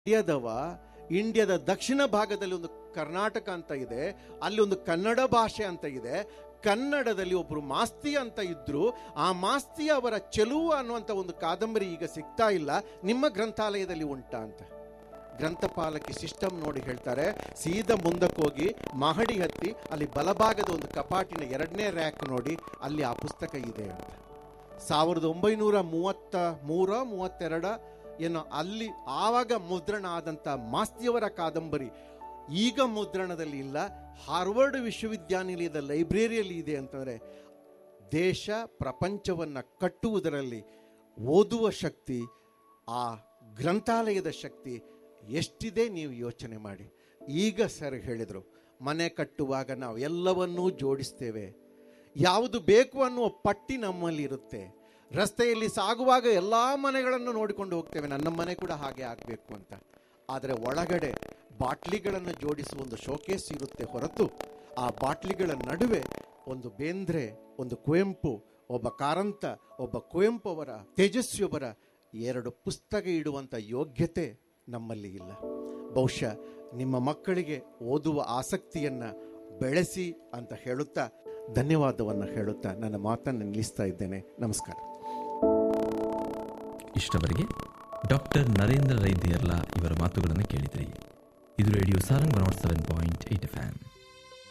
ಇಂಡಿಯಾದವ ಇಂಡಿಯಾದ ದಕ್ಷಿಣ ಭಾಗದಲ್ಲಿ ಒಂದು ಕರ್ನಾಟಕ ಅಂತ ಇದೆ ಅಲ್ಲಿ ಒಂದು ಕನ್ನಡ ಭಾಷೆ ಅಂತ ಇದೆ ಕನ್ನಡದಲ್ಲಿ ಒಬ್ರು ಮಾಸ್ತಿ ಅಂತ ಇದ್ರು ಆ ಮಾಸ್ತಿ ಅವರ ಚೆಲುವು ಅನ್ನುವಂಥ ಒಂದು ಕಾದಂಬರಿ ಈಗ ಸಿಗ್ತಾ ಇಲ್ಲ ನಿಮ್ಮ ಗ್ರಂಥಾಲಯದಲ್ಲಿ ಉಂಟಾ ಅಂತ ಗ್ರಂಥಪಾಲಕಿ ಸಿಸ್ಟಮ್ ನೋಡಿ ಹೇಳ್ತಾರೆ ಸೀದಾ ಮುಂದಕ್ಕೆ ಹೋಗಿ ಮಹಡಿ ಹತ್ತಿ ಅಲ್ಲಿ ಬಲಭಾಗದ ಒಂದು ಕಪಾಟಿನ ಎರಡನೇ ರ್ಯಾಕ್ ನೋಡಿ ಅಲ್ಲಿ ಆ ಪುಸ್ತಕ ಇದೆ ಅಂತ ಸಾವಿರದ ಒಂಬೈನೂರ ಮೂವತ್ತ ಮೂರ ಮೂವತ್ತೆರಡ ಏನೋ ಅಲ್ಲಿ ಆವಾಗ ಮುದ್ರಣ ಆದಂಥ ಮಾಸ್ತಿಯವರ ಕಾದಂಬರಿ ಈಗ ಮುದ್ರಣದಲ್ಲಿ ಇಲ್ಲ ಹಾರ್ವರ್ಡ್ ವಿಶ್ವವಿದ್ಯಾನಿಲಯದ ಲೈಬ್ರರಿಯಲ್ಲಿ ಇದೆ ಅಂತಂದರೆ ದೇಶ ಪ್ರಪಂಚವನ್ನು ಕಟ್ಟುವುದರಲ್ಲಿ ಓದುವ ಶಕ್ತಿ ಆ ಗ್ರಂಥಾಲಯದ ಶಕ್ತಿ ಎಷ್ಟಿದೆ ನೀವು ಯೋಚನೆ ಮಾಡಿ ಈಗ ಸರ್ ಹೇಳಿದರು ಮನೆ ಕಟ್ಟುವಾಗ ನಾವು ಎಲ್ಲವನ್ನೂ ಜೋಡಿಸ್ತೇವೆ ಯಾವುದು ಬೇಕು ಅನ್ನುವ ಪಟ್ಟಿ ನಮ್ಮಲ್ಲಿ ಇರುತ್ತೆ ರಸ್ತೆಯಲ್ಲಿ ಸಾಗುವಾಗ ಎಲ್ಲ ಮನೆಗಳನ್ನು ನೋಡಿಕೊಂಡು ಹೋಗ್ತೇವೆ ನನ್ನ ಮನೆ ಕೂಡ ಹಾಗೆ ಆಗಬೇಕು ಅಂತ ಆದರೆ ಒಳಗಡೆ ಬಾಟ್ಲಿಗಳನ್ನು ಜೋಡಿಸುವ ಒಂದು ಶೋಕೇಸ್ ಇರುತ್ತೆ ಹೊರತು ಆ ಬಾಟ್ಲಿಗಳ ನಡುವೆ ಒಂದು ಬೇಂದ್ರೆ ಒಂದು ಕುವೆಂಪು ಒಬ್ಬ ಕಾರಂತ ಒಬ್ಬ ಕುವೆಂಪು ಅವರ ತೇಜಸ್ವಿಯವರ ಎರಡು ಪುಸ್ತಕ ಇಡುವಂಥ ಯೋಗ್ಯತೆ ನಮ್ಮಲ್ಲಿ ಇಲ್ಲ ಬಹುಶಃ ನಿಮ್ಮ ಮಕ್ಕಳಿಗೆ ಓದುವ ಆಸಕ್ತಿಯನ್ನು ಬೆಳೆಸಿ ಅಂತ ಹೇಳುತ್ತಾ ಧನ್ಯವಾದವನ್ನು ಹೇಳುತ್ತಾ ನನ್ನ ಮಾತನ್ನು ನಿಲ್ಲಿಸ್ತಾ ಇದ್ದೇನೆ ನಮಸ್ಕಾರ ಇಷ್ಟವರೆಗೆ ಡಾಕ್ಟರ್ ನರೇಂದ್ರ ರೈದಿಯರ್ಲಾ ಇವರ ಮಾತುಗಳನ್ನು ಕೇಳಿದ್ರಿ ಇದು radio Sarang one seven point eight F